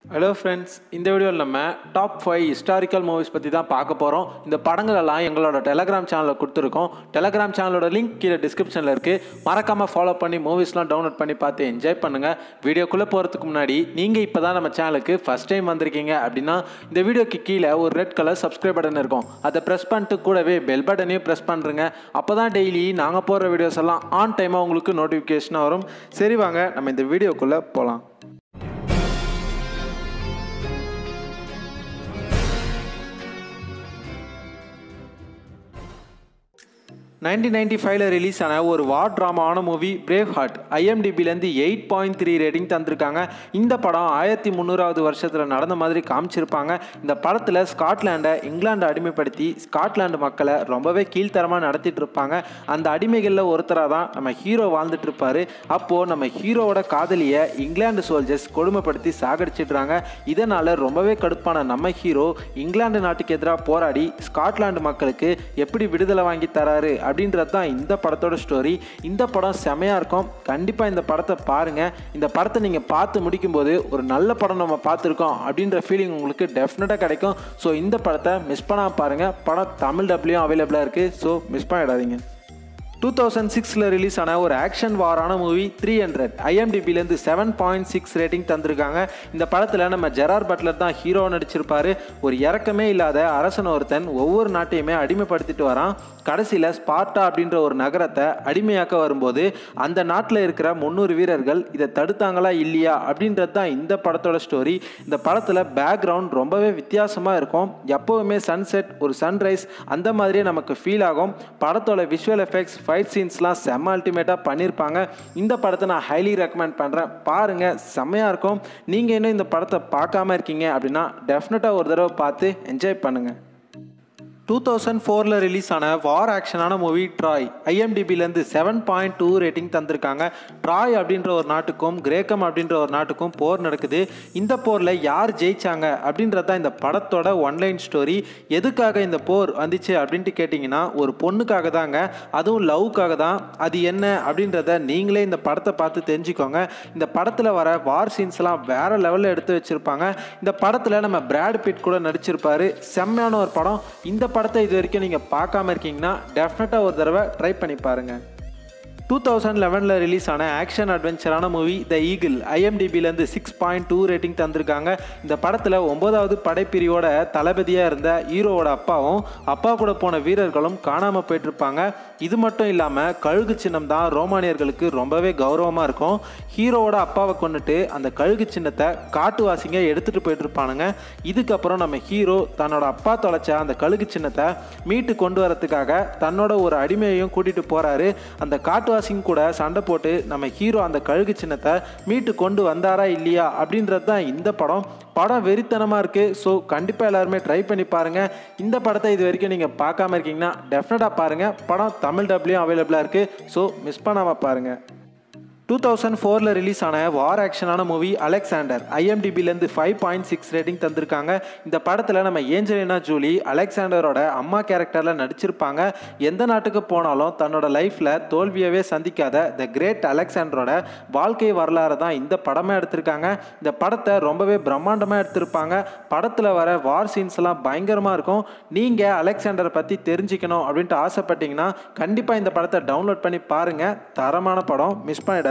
hello friends இந்த வீடியோவில் நம்ம டாப் ஃபைவ் ஹிஸ்டாரிக்கல் மூவிஸ் பற்றி தான் பார்க்க போகிறோம் இந்த படங்கள் எல்லாம் எங்களோட டெலகிராம் சேனலில் கொடுத்துருக்கோம் டெலகிராம் சேனலோட லிங்க் கீழே டிஸ்கிரிப்ஷனில் இருக்குது மறக்காமல் ஃபாலோ பண்ணி மூவிஸ்லாம் டவுன்லோட் பண்ணி பார்த்து என்ஜாய் பண்ணுங்கள் வீடியோக்குள்ளே போகிறதுக்கு முன்னாடி நீங்கள் இப்போ தான் நம்ம சேனலுக்கு ஃபஸ்ட் டைம் வந்திருக்கீங்க அப்படின்னா இந்த வீடியோக்கு கீழே ஒரு ரெட் கலர் சப்ஸ்கிரைப் பட்டன் இருக்கும் அதை ப்ரெஸ் பண்ணிட்டு கூடவே பெல் பட்டனையும் ப்ரெஸ் பண்ணுறங்க அப்போ தான் டெய்லி நாங்கள் போடுற வீடியோஸ் எல்லாம் ஆன் டைமாக உங்களுக்கு நோட்டிஃபிகேஷனாக வரும் சரி வாங்க நம்ம இந்த வீடியோக்குள்ளே போகலாம் நைன்டீன் நைன்டி ஃபைவ்ல ரிலீஸ் ஆன ஒரு வார் ட்ராமாவான மூவி பிரேவ் ஹார்ட் ஐஎம்டிபிலேருந்து எயிட் பாயிண்ட் த்ரீ ரேட்டிங் தந்திருக்காங்க இந்த படம் ஆயிரத்தி முந்நூறாவது வருஷத்தில் நடந்த மாதிரி காமிச்சிருப்பாங்க இந்த படத்தில் ஸ்காட்லாண்டை இங்கிலாண்டை அடிமைப்படுத்தி ஸ்காட்லாண்டு மக்களை ரொம்பவே கீழ்த்தரமாக நடத்திட்டு இருப்பாங்க அந்த அடிமைகளில் ஒருத்தராக தான் நம்ம ஹீரோ வாழ்ந்துட்டு இருப்பாரு அப்போது நம்ம ஹீரோவோட காதலியை இங்கிலாந்து சோல்ஜர்ஸ் கொடுமைப்படுத்தி சாகடிச்சிடுறாங்க இதனால் ரொம்பவே கடுப்பான நம்ம ஹீரோ இங்கிலாந்து நாட்டுக்கு எதிராக போராடி ஸ்காட்லாந்து மக்களுக்கு எப்படி விடுதலை வாங்கி தராரு அப்படின்றது தான் இந்த படத்தோட ஸ்டோரி இந்த படம் செமையாக இருக்கும் கண்டிப்பாக இந்த படத்தை பாருங்கள் இந்த படத்தை நீங்கள் பார்த்து முடிக்கும்போது ஒரு நல்ல படம் நம்ம பார்த்துருக்கோம் அப்படின்ற ஃபீலிங் உங்களுக்கு டெஃபினட்டாக கிடைக்கும் ஸோ இந்த படத்தை மிஸ் பண்ணாமல் பாருங்கள் படம் தமிழ் டப்லையும் அவைலபிளாக இருக்குது ஸோ மிஸ் பண்ணிடாதீங்க டூ தௌசண்ட் சிக்ஸில் ரிலீஸ் ஆன ஒரு ஆக்ஷன் வாரான மூவி த்ரீ ஹண்ட்ரட் ஐஎம்டிபிலேருந்து செவன் பாயிண்ட் சிக்ஸ் ரேட்டிங் தந்திருக்காங்க இந்த படத்தில் நம்ம ஜெரார் பட்லர் தான் ஹீரோ நடிச்சிருப்பாரு ஒரு இறக்கமே இல்லாத அரசன் ஒருத்தன் ஒவ்வொரு நாட்டையுமே அடிமைப்படுத்திட்டு வரான் கடைசியில் ஸ்பார்ட்டா அப்படின்ற ஒரு நகரத்தை அடிமையாக்க வரும்போது அந்த நாட்டில் இருக்கிற முந்நூறு வீரர்கள் இதை தடுத்தாங்களா இல்லையா அப்படின்றது தான் இந்த படத்தோட ஸ்டோரி இந்த படத்தில் பேக்ரவுண்ட் ரொம்பவே வித்தியாசமாக இருக்கும் எப்போவுமே சன்செட் ஒரு சன்ரைஸ் அந்த மாதிரியே நமக்கு ஃபீல் ஆகும் படத்தோட விஷுவல் எஃபெக்ட்ஸ் ஃபைட் சீன்ஸ்லாம் செம்ம அல்டிமேட்டாக பண்ணியிருப்பாங்க இந்த படத்தை நான் ஹைலி ரெக்கமெண்ட் பண்ணுறேன் பாருங்கள் செம்மையாக இருக்கும் நீங்கள் இன்னும் இந்த படத்தை பார்க்காம இருக்கீங்க அப்படின்னா டெஃபினட்டாக ஒரு தடவை பார்த்து என்ஜாய் பண்ணுங்கள் டூ தௌசண்ட் ஃபோரில் ரிலீஸ் ஆன வார் ஆக்ஷனான மூவி ட்ராய் ஐஎம்டிபிலேருந்து செவன் பாயிண்ட் டூ ரேட்டிங் தந்திருக்காங்க ட்ராய் அப்படின்ற ஒரு நாட்டுக்கும் கிரேக்கம் அப்படின்ற ஒரு நாட்டுக்கும் போர் நடக்குது இந்த போரில் யார் ஜெயிச்சாங்க அப்படின்றது தான் இந்த படத்தோட ஒன்லைன் ஸ்டோரி எதுக்காக இந்த போர் வந்துச்சு அப்படின்ட்டு கேட்டிங்கன்னா ஒரு பொண்ணுக்காக தாங்க அதுவும் லவ்க்காக தான் அது என்ன அப்படின்றத நீங்களே இந்த படத்தை பார்த்து தெரிஞ்சுக்கோங்க இந்த படத்தில் வர வார் சீன்ஸ்லாம் வேறு லெவலில் எடுத்து வச்சுருப்பாங்க இந்த படத்தில் நம்ம பிராட் பிட் கூட நடிச்சிருப்பாரு செம்மையான ஒரு படம் இந்த படத்தை இது வரைக்கும் நீங்கள் பார்க்காம இருக்கீங்கன்னா டெஃபினட்டாக ஒரு தடவை ட்ரை பண்ணி பாருங்கள் டூ தௌசண்ட் லெவனில் ரிலீஸ் ஆன ஆக்ஷன் அட்வென்ச்சரான மூவி த ஈகிள் ஐஎம்டிபிலேருந்து சிக்ஸ் பாயிண்ட் டூ ரேட்டிங் தந்திருக்காங்க இந்த படத்தில் ஒன்பதாவது படைப்பிரிவோட தளபதியாக இருந்த ஹீரோவோட அப்பாவும் அப்பா கூட போன வீரர்களும் காணாமல் போயிட்டுருப்பாங்க இது மட்டும் இல்லாமல் கழுகு சின்னம் தான் ரோமானியர்களுக்கு ரொம்பவே கௌரவமாக இருக்கும் ஹீரோவோட அப்பாவை கொண்டுட்டு அந்த கழுகு சின்னத்தை காட்டுவாசிங்க எடுத்துகிட்டு போயிட்டுருப்பானுங்க இதுக்கப்புறம் நம்ம ஹீரோ தன்னோட அப்பா தொலைச்ச அந்த கழுகு சின்னத்தை மீட்டு கொண்டு வரத்துக்காக தன்னோட ஒரு அடிமையையும் கூட்டிகிட்டு போகிறாரு அந்த காட்டு வாசிங்க கூட சண்டை போட்டு நம்ம ஹீரோ அந்த கழுகு சின்னத்தை மீட்டு கொண்டு வந்தாரா இல்லையா அப்படின்றது தான் இந்த படம் படம் வெறித்தனமாக இருக்குது ஸோ கண்டிப்பாக எல்லாருமே ட்ரை பண்ணி பாருங்கள் இந்த படத்தை இது வரைக்கும் நீங்கள் பார்க்காம இருக்கீங்கன்னா டெஃபினட்டாக பாருங்கள் படம் தமிழ் டப்லையும் அவைலபிளாக இருக்குது ஸோ மிஸ் பண்ணாமல் பாருங்கள் டூ தௌசண்ட் ஃபோரில் ரிலீஸ் ஆன வார் ஆக்ஷனான மூவி அலெக்சாண்டர் ஐஎம்டிபிலேருந்து ஃபைவ் பாயிண்ட் சிக்ஸ் ரேட்டிங் தந்திருக்காங்க இந்த படத்தில் நம்ம ஏஞ்சலினா ஜூலி அலெக்சாண்டரோட அம்மா கேரக்டரில் நடிச்சிருப்பாங்க எந்த நாட்டுக்கு போனாலும் தன்னோட லைஃப்பில் தோல்வியவே சந்திக்காத த கிரேட் அலெக்சாண்டரோட வாழ்க்கை வரலாறு தான் இந்த படமே எடுத்திருக்காங்க இந்த படத்தை ரொம்பவே பிரம்மாண்டமாக எடுத்திருப்பாங்க படத்தில் வர வார் சீன்ஸ்லாம் பயங்கரமாக இருக்கும் நீங்கள் அலெக்சாண்டரை பற்றி தெரிஞ்சுக்கணும் அப்படின்ட்டு ஆசைப்பட்டீங்கன்னா கண்டிப்பாக இந்த படத்தை டவுன்லோட் பண்ணி பாருங்கள் தரமான படம் மிஸ் பண்ணிடாதீங்க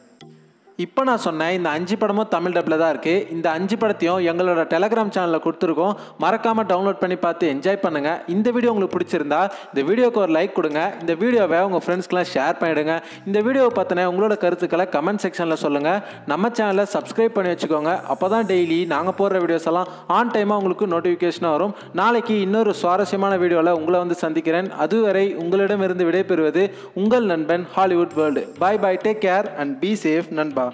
இப்போ நான் சொன்னேன் இந்த அஞ்சு படமும் தமிழ் டப்பில் தான் இருக்குது இந்த அஞ்சு படத்தையும் எங்களோட டெலகிராம் சேனலில் கொடுத்துருக்கோம் மறக்காமல் டவுன்லோட் பண்ணி பார்த்து என்ஜாய் பண்ணுங்கள் இந்த வீடியோ உங்களுக்கு பிடிச்சிருந்தா இந்த வீடியோக்கு ஒரு லைக் கொடுங்க இந்த வீடியோவை உங்கள் ஃப்ரெண்ட்ஸ்க்கெலாம் ஷேர் பண்ணிவிடுங்க இந்த வீடியோவை பார்த்தினா உங்களோட கருத்துக்களை கமெண்ட் செக்ஷனில் சொல்லுங்கள் நம்ம சேனலை சப்ஸ்கிரைப் பண்ணி வச்சுக்கோங்க அப்போ தான் டெய்லி நாங்கள் போடுற வீடியோஸ் எல்லாம் ஆன் டைமாக உங்களுக்கு நோட்டிஃபிகேஷனாக வரும் நாளைக்கு இன்னொரு சுவாரஸ்யமான வீடியோவில் உங்களை வந்து சந்திக்கிறேன் அதுவரை உங்களிடமிருந்து விடைபெறுவது உங்கள் நண்பன் Hollywood world bye bye take care and be safe நண்பா